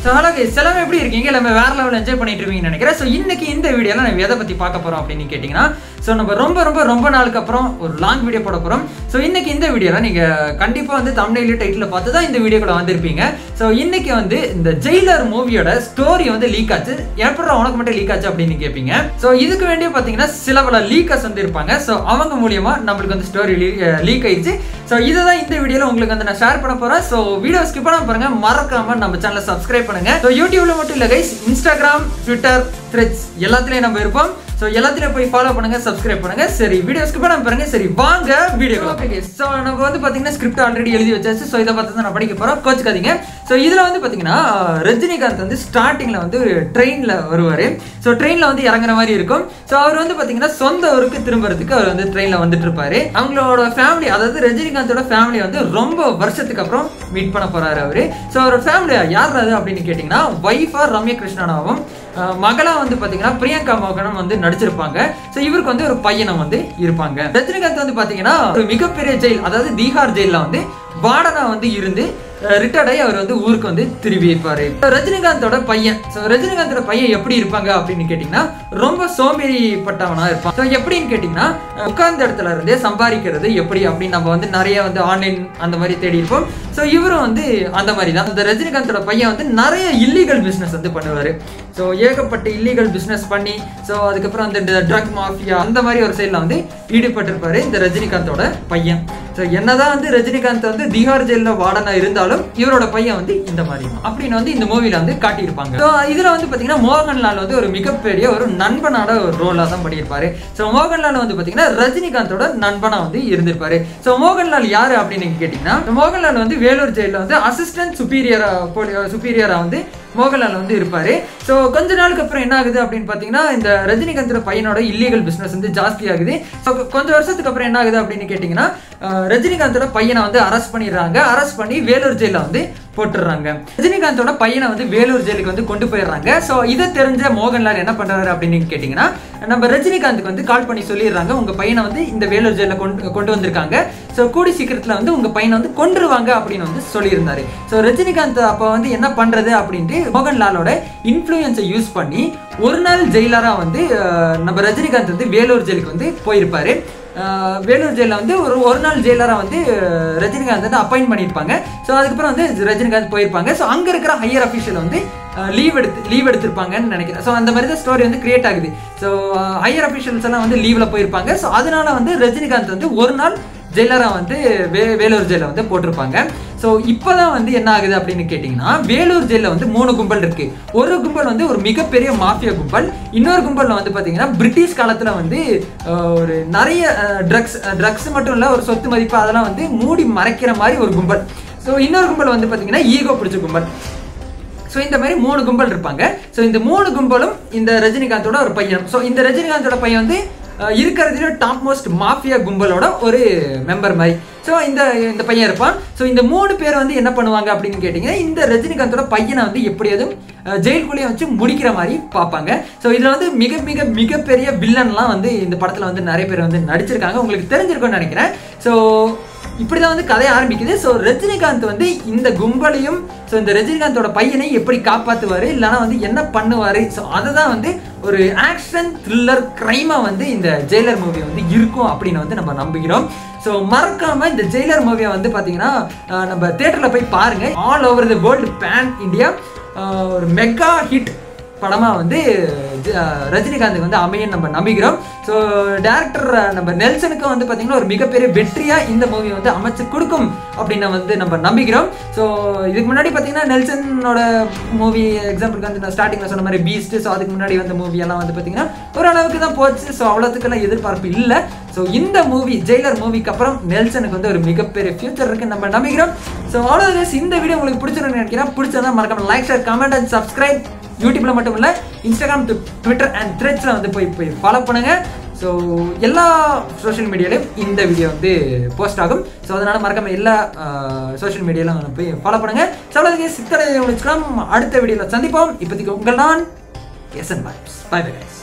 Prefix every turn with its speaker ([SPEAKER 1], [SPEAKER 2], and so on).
[SPEAKER 1] so hello guys எல்லாமே எப்படி இருக்கீங்க எல்லாமே வேற லெவலில் என்ஜாய் பண்ணிட்டு இருப்பீங்கன்னு நினைக்கிறேன் ஸோ இன்னைக்கு இந்த வீடியோல நம்ம எதை பற்றி பார்க்க போகிறோம் அப்படின்னு கேட்டிங்கன்னா ஸோ நம்ம ரொம்ப ரொம்ப ரொம்ப நாளுக்கு அப்புறம் ஒரு லாங் வீடியோ போட போகிறோம் ஸோ இன்னைக்கு இந்த வீடியோவில் நீங்கள் கண்டிப்பாக வந்து தமிழ்லையும் டைட்டில் பார்த்து தான் இந்த வீடியோ கூட வந்திருப்பீங்க ஸோ இன்னைக்கு வந்து இந்த ஜெயிலர் மூவியோட ஸ்டோரி வந்து லீக் ஆச்சு எப்படா உனக்கு மட்டும் லீக் ஆச்சு அப்படின்னு கேட்பீங்க ஸோ இதுக்கு வேண்டிய பார்த்தீங்கன்னா சில பல லீக்கர்ஸ் வந்து இருப்பாங்க ஸோ அவங்க மூலியமா நம்மளுக்கு வந்து ஸ்டோரி லீக் ஆயிடுச்சு ஸோ இதை தான் இந்த வீடியோவில் உங்களுக்கு வந்து நான் ஷேர் பண்ண போகிறேன் ஸோ வீடியோ ஸ்கிப் பண்ணாம பாருங்க மறக்காம நம்ம சேனலை சப்ஸ்கிரைப் பண்ணுங்க ஸோ யூடியூப்ல மட்டும் இல்லை கைஸ் இன்ஸ்டாகிராம் ட்விட்டர் த்ரெட்ஸ் எல்லாத்துலேயும் நம்ம இருப்போம் ஸோ எல்லாத்துலயும் போய் ஃபாலோ பண்ணுங்க சப்ஸ்கிரைப் பண்ணுங்க சரி வீடியோ ஸ்கிப் பண்ணாம பாருங்க சரி வாங்க வீடியோ ஸோ நம்ம வந்து பார்த்தீங்கன்னா ஸ்கிரிப்ட் ஆல்ரெடி எழுதி வச்சாச்சு ஸோ இதை பார்த்து தான் நான் படிக்க போகிறோம் கோச்சுக்காதீங்க ஸோ இதில் வந்து பார்த்தீங்கன்னா ரஜினிகாந்த் வந்து ஸ்டார்டிங்கில் வந்து ட்ரெயினில் வருவார் ஸோ ட்ரெயினில் வந்து இறங்குற மாதிரி இருக்கும் ஸோ அவர் வந்து பார்த்தீங்கன்னா சொந்த ஊருக்கு திரும்புறதுக்கு அவர் வந்து ட்ரெயினில் வந்துட்டு இருப்பாரு அவங்களோட ஃபேமிலி அதாவது ரஜினிகாந்தோட ஃபேமிலி வந்து ரொம்ப வருஷத்துக்கு அப்புறம் மீட் பண்ண போறாரு அவரு ஸோ அவரோட ஃபேமிலி யார் அது அப்படின்னு கேட்டிங்கன்னா ஒய்ஃபா ரம்யா கிருஷ்ணனாவும் அஹ் மகளா வந்து பாத்தீங்கன்னா பிரியங்கா மோகனும் வந்து நடிச்சிருப்பாங்க ஸோ இவருக்கு வந்து ஒரு பையனும் வந்து இருப்பாங்க ரஜினிகாந்த் வந்து பாத்தீங்கன்னா ஒரு மிகப்பெரிய ஜெயில் அதாவது தீகார் ஜெயில வந்து வார்டனா வந்து இருந்து ரிட்டையர்ட் ஆகி அவர் வந்து ஊருக்கு வந்து திரும்பி வைப்பாரு ரஜினிகாந்தோட பையன் ஸோ ரஜினிகாந்தோட பையன் எப்படி இருப்பாங்க அப்படின்னு கேட்டிங்கன்னா ரொம்ப சோம்பேறிப்பட்டவனா இருப்பான் ஸோ எப்படின்னு கேட்டிங்கன்னா உட்கார்ந்த இடத்துல இருந்தே சம்பாதிக்கிறது எப்படி அப்படின்னு நம்ம வந்து நிறைய வந்து ஆன்லைன் அந்த மாதிரி தேடி இருப்போம் ஸோ இவரும் வந்து அந்த மாதிரி தான் இந்த ரஜினிகாந்தோட பையன் வந்து நிறைய இல்லீகல் பிஸ்னஸ் வந்து பண்ணுவார் ஸோ ஏகப்பட்ட இல்லீகல் பிஸ்னஸ் பண்ணி ஸோ அதுக்கப்புறம் அந்த ட்ரக் மாஃபியா அந்த மாதிரி ஒரு சைடில் வந்து ஈடுபட்டிருப்பாரு இந்த ரஜினிகாந்தோட பையன் ஸோ என்னதான் வந்து ரஜினிகாந்த் வந்து திகார் ஜெயிலில் வார்டனா இருந்தாலும் இவரோட பையன் வந்து இந்த மாதிரி தான் அப்படின்னு வந்து இந்த மூவில வந்து காட்டியிருப்பாங்க ஸோ இதுல வந்து பாத்தீங்கன்னா மோகன்லால் வந்து ஒரு மிகப்பெரிய ஒரு நண்பனோட ஒரு ரோலா தான் பண்ணியிருப்பாரு ஸோ மோகன்லால் வந்து பாத்தீங்கன்னா ரஜினிகாந்தோட நண்பனா வந்து இருந்திருப்பாரு ஸோ மோகன்லால் யாரு அப்படின்னு நீங்க கேட்டீங்கன்னா மோகன்லால் வந்து வேலூர் ஜெயிலில் வந்து அசிஸ்டன்ட் சுப்பீரியரா சுப்பீரியரா வந்து மோகன்லால் வந்து இருப்பாரு ஸோ கொஞ்ச நாளுக்கு அப்புறம் என்ன ஆகுது அப்படின்னு பார்த்தீங்கன்னா இந்த ரஜினிகாந்தோட பையனோட இல்லீகல் பிஸ்னஸ் வந்து ஜாஸ்தி ஆகுது ஸோ கொஞ்சம் வருஷத்துக்கு அப்புறம் என்ன ஆகுது அப்படின்னு கேட்டிங்கன்னா அஹ், ரஜினிகாந்தோட பையனை வந்து அரெஸ்ட் பண்ணிடுறாங்க அரெஸ்ட் பண்ணி வேலூர் ஜெயிலில் வந்து போட்டுடுறாங்க ரஜினிகாந்தோட பையனை வந்து வேலூர் ஜெயிலுக்கு வந்து கொண்டு போயிடுறாங்க ஸோ இதை தெரிஞ்ச மோகன்லால் என்ன பண்றாரு அப்படின்னு கேட்டிங்கன்னா நம்ம ரஜினிகாந்துக்கு வந்து கால் பண்ணி சொல்லிடுறாங்க உங்க பையனை வந்து இந்த வேலூர் ஜெயிலில் கொண்டு கொண்டு வந்திருக்காங்க ஸோ கூடி சீக்கிரத்தில் வந்து உங்க பையனை வந்து கொன்றுவாங்க அப்படின்னு வந்து சொல்லியிருந்தாரு ஸோ ரஜினிகாந்த் அப்போ வந்து என்ன பண்றது அப்படின்ட்டு மோகன்லாலோட இன்ஃப்ளூயன்ஸை யூஸ் பண்ணி ஒரு நாள் ஜெயிலரா வந்து அஹ், நம்ம ரஜினிகாந்த் வந்து வேலூர் ஜெயிலுக்கு வந்து போயிருப்பாரு அஹ், வேலூர் ஜெயிலில் வந்து ஒரு ஒரு நாள் ஜெயிலராக வந்து அஹ், ரஜினிகாந்த் வந்து அப்பாயிண்ட் பண்ணியிருப்பாங்க ஸோ அதுக்கப்புறம் வந்து ரஜினிகாந்த் போயிருப்பாங்க ஸோ அங்கே இருக்கிற ஹையர் அஃபீஷியல் வந்து லீவ் எடுத்து லீவ் எடுத்திருப்பாங்கன்னு நினைக்கிறேன் ஸோ அந்த மாதிரி தான் ஸ்டோரி வந்து கிரியேட் ஆகுது ஸோ ஹையர் அஃபீஷியல்ஸ் எல்லாம் வந்து லீவில் போயிருப்பாங்க ஸோ அதனால வந்து ரஜினிகாந்த் வந்து ஒரு நாள் ஜெயிலரா வந்து வே வேலூர் ஜெயில வந்து போட்டிருப்பாங்க ஸோ இப்போதான் வந்து என்ன ஆகுது அப்படின்னு கேட்டிங்கன்னா வேலூர் ஜெயிலில் வந்து மூணு கும்பல் இருக்கு ஒரு கும்பல் வந்து ஒரு மிகப்பெரிய மாஃபியா கும்பல் இன்னொரு கும்பலில் வந்து பார்த்தீங்கன்னா பிரிட்டிஷ் காலத்தில் வந்து அஹ், ஒரு நிறைய ட்ரக்ஸ் ட்ரக்ஸ் மட்டும் இல்லை ஒரு சொத்து மதிப்பு அதெல்லாம் வந்து மூடி மறைக்கிற மாதிரி ஒரு கும்பல் ஸோ இன்னொரு கும்பல் வந்து பார்த்தீங்கன்னா ஈகோ பிடிச்ச கும்பல் ஸோ இந்த மாதிரி மூணு கும்பல் இருப்பாங்க ஸோ இந்த மூணு கும்பலும் இந்த ரஜினிகாந்தோட ஒரு பையன் ஸோ இந்த ரஜினிகாந்தோட பையன் வந்து அஹ், இருக்கிறதுல டாப் மோஸ்ட் மாஃபியா கும்பலோட ஒரு மெம்பர் மாதிரி ஸோ இந்த இந்த பையன் இருப்பான் ஸோ இந்த மூணு பேர் வந்து என்ன பண்ணுவாங்க அப்படின்னு கேட்டிங்கன்னா இந்த ரஜினிகாந்தோட பையனை வந்து எப்படியாவது அஹ், ஜெயிலுக்குள்ளேயே வச்சு முடிக்கிற மாதிரி பார்ப்பாங்க ஸோ இதில் வந்து மிக மிக மிகப்பெரிய வில்லன்லாம் வந்து இந்த படத்தில் வந்து நிறைய பேர் வந்து நடிச்சிருக்காங்க உங்களுக்கு தெரிஞ்சிருக்கும்னு நினைக்கிறேன் ஸோ இப்படிதான் வந்து கதை ஆரம்பிக்குது ஸோ ரஜினிகாந்த் வந்து இந்த கும்பலையும் ஸோ இந்த ரஜினிகாந்தோட பையனை எப்படி காப்பாத்துவாரு இல்லைன்னா வந்து என்ன பண்ணுவாரு ஸோ அதை தான் வந்து ஒரு ஆக்ஷன் த்ரில்லர் கிரைமா வந்து இந்த ஜெயிலர் மூவி வந்து இருக்கும் அப்படின்னு வந்து நம்ம நம்புகிறோம் ஸோ மறக்காம இந்த ஜெயிலர் மூவியை வந்து பார்த்தீங்கன்னா அஹ், நம்ம தேட்டரில் போய் பாருங்க all over the world pan India ஒரு மெகா ஹிட் படமாக வந்து ஜ- ரஜினிகாந்துக்கு வந்து அமையும் நம்ம நம்புகிறோம் ஸோ டேரக்டர் நம்ம நெல்சனுக்கு வந்து பார்த்தீங்கன்னா ஒரு மிகப்பெரிய வெற்றியாக இந்த மூவி வந்து அமைச்சு கொடுக்கும் அப்படின்னு வந்து நம்ம நம்புகிறோம் ஸோ இதுக்கு முன்னாடி பார்த்தீங்கன்னா நெல்சனோட மூவி எக்ஸாம்பிளுக்கு வந்து நான் ஸ்டார்டிங்கில் சொன்ன மாதிரி பீஸ்ட் ஸோ அதுக்கு முன்னாடி வந்த மூவி எல்லாம் வந்து பார்த்தீங்கன்னா ஓரளவுக்கு தான் போச்சு ஸோ அவ்வளோத்துக்கெல்லாம் எதிர்பார்ப்பு இல்லை ஸோ இந்த மூவி ஜெயிலர் மூவிக்கு அப்புறம் நெல்சனுக்கு வந்து ஒரு மிகப்பெரிய ஃபியூச்சர் இருக்குன்னு நம்ம நம்புகிறோம் ஸோ அவ்வளோ இந்த வீடியோ உங்களுக்கு பிடிச்சிருன்னு நினைக்கிறேன் பிடிச்சதா மறக்காம like share comment and subscribe யூடியூப்ல மட்டும் இல்ல இன்ஸ்டாகிராம் ட்விட்டர் அண்ட் த்ரெட்ஸ்ல வந்து போய் போய் ஃபாலோ பண்ணுங்க ஸோ எல்லா சோஷியல் மீடியாலையும் இந்த வீடியோ வந்து போஸ்ட் ஆகும் ஸோ அதனால மறக்காம எல்லா சோஷியல் மீடியாலும் வந்து போய் ஃபாலோ பண்ணுங்க ஸோ அவ்வளோதுக்கு சித்தரை முடிச்சுக்கலாம் அடுத்த வீடியோவில் சந்திப்போம் இப்போதைக்கு உங்கள் நான் எஸ் என் பாய் பை பை